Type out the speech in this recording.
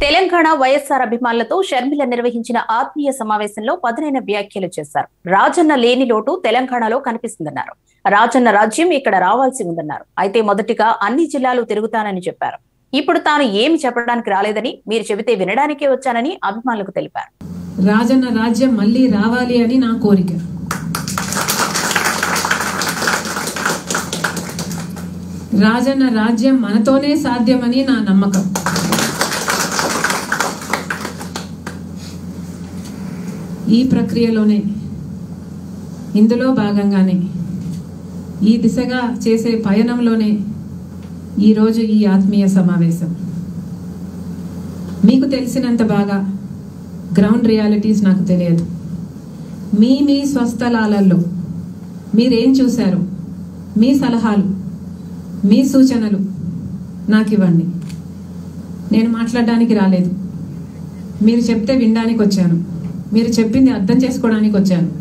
తెలంగాణ వైఎస్ఆర్ అభిమానులతో షర్మిల నిర్వహించిన ఆత్మీయ సమావేశంలో పదునైన వ్యాఖ్యలు చేశారు రాజన్న లేని లోటు తెలంగాణలో కనిపిస్తుందన్నారు రాజన్న రాజ్యం ఇక్కడ రావాల్సి ఉందన్నారు అయితే మొదటిగా అన్ని జిల్లాలు తిరుగుతానని చెప్పారు ఇప్పుడు తాను ఏమి చెప్పడానికి రాలేదని మీరు చెబితే వినడానికే వచ్చానని అభిమానులకు తెలిపారు రాజన్న రాజ్యం మళ్ళీ రావాలి అని నా కోరిక రాజన్న రాజ్యం మనతోనే సాధ్యమని నా నమ్మకం ఈ ప్రక్రియలోనే ఇందులో భాగంగానే ఈ దిశగా చేసే పయనంలోనే ఈరోజు ఈ ఆత్మీయ సమావేశం మీకు తెలిసినంత బాగా గ్రౌండ్ రియాలిటీస్ నాకు తెలియదు మీ మీ స్వస్థలాలలో మీరేం చూశారు మీ సలహాలు మీ సూచనలు నాకు ఇవ్వండి నేను మాట్లాడడానికి రాలేదు మీరు చెప్తే వినడానికి వచ్చాను మీరు చెప్పింది అర్థం చేసుకోవడానికి వచ్చాను